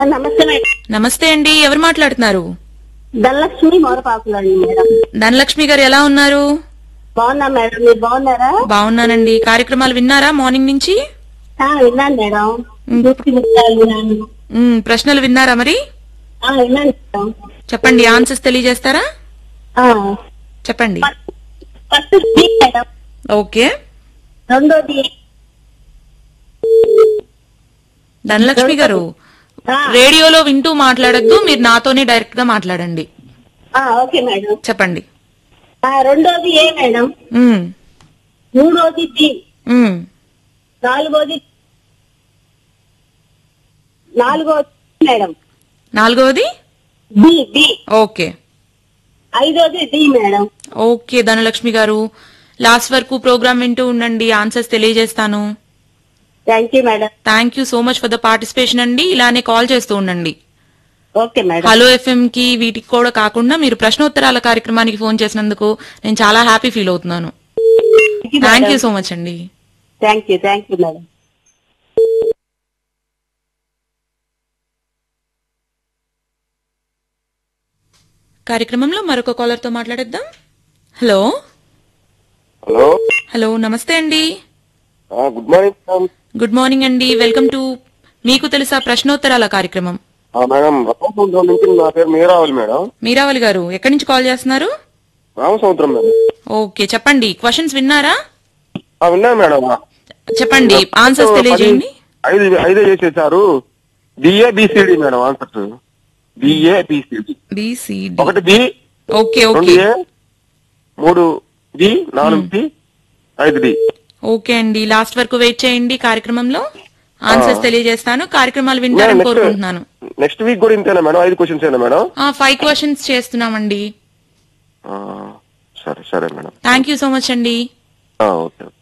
నమస్తే మేడం నమస్తే అండి ఎవరు మాట్లాడుతున్నారు ధనలక్ష్మి మోరపాకులండి మేడం ధనలక్ష్మి గారు ఎలా ఉన్నారు బాగున్నా మేడం మీరు బాగున్నారా బాగున్నానండి కార్యక్రమాలు విన్నారా మార్నింగ్ నుంచి ఆ, విన్నాను మేడం డ్యూటీ ముఖ్యాలు విన్నాను మ్, ప్రశ్నలు విన్నారా మరి ఆ, విన్నాను మేడం చెప్పండి ఆన్సర్స్ తెలియజేస్తారా ఆ, చెప్పండి ఫస్ట్ బి మేడం ఓకే రెండోది ధనలక్ష్మి గారు ఆ, రేడియోలో వింటూ మాట్లాడద్దు మీరు నాతోనే డైరెక్ట్ గా మాట్లాడండి ఆ, ఓకే మేడం చెప్పండి ఆ, రెండోది ఏ మేడం మ్, మూడోది బి మ్, నాలుగోది నాలుగోది మేడం నాలుగవది బి బి ఓకే ఐదోది D madam okay Dhanalakshmi garu last వరకు ప్రోగ్రామ్ వింటూ ఉండండి ఆన్సర్స్ తెలియజేస్తాను thank you madam thank you so much for the participation అండి ఇలానే కాల్ చేస్తూ ఉండండి ఓకే మేడం హలో ఎఫ్ఎం కి వీటికి కూడా కాకుండా మీరు ప్రశ్నోత్తరాల కార్యక్రమానికి ఫోన్ చేసినందుకు నేను చాలా హ్యాపీ ఫీల్ అవుతున్నాను థ్యాంక్ యూ సో మచ్ అండి thank you thank you madam కార్యక్రమంలో మరొక కాలర్ తో మాట్లాడేద్దాం హలో హలో హలో నమస్తే అండి ఆ, good morning madam good morning అండి వెల్కమ్ టు మీకు తెలుసా ప్రశ్నోత్తరాల కార్యక్రమం ఆ, మేడం రామసముద్రం నుంచి నా పేరు మీరావలి మేడం మీరావలి గారు ఎక్కడి నుంచి కాల్ చేస్తున్నారు రామసముద్రం మేడం ఓకే చెప్పండి క్వశ్చన్స్ విన్నారా ఆ, విన్నాను మేడం చెప్పండి ఆన్సర్స్ తెలియజేయండి పది- ఐదు ఐదే చేసేసారు BA BCD madam answers BA BCD BCD ఒకటి బి ఓకే రెండు ఓకే ఏ మూడు బి నాలుగు బి ఐదు డి ఓకే అండి లాస్ట్ వరకు వెయిట్ చేయండి కార్యక్రమంలో ఆన్సర్స్ తెలియజేస్తాను కార్యక్రమాలు వింటారని కోరుకుంటున్నాను నెక్స్ట్ వీక్ కూడా ఇంతేనా మేడం ఐదు క్వశ్చన్స్ ఏనా మేడం ఫైవ్ క్వశ్చన్స్ చేస్తున్నామండి ఆ, సరే సరే madam thank you so much అండి ఆ, ఓకే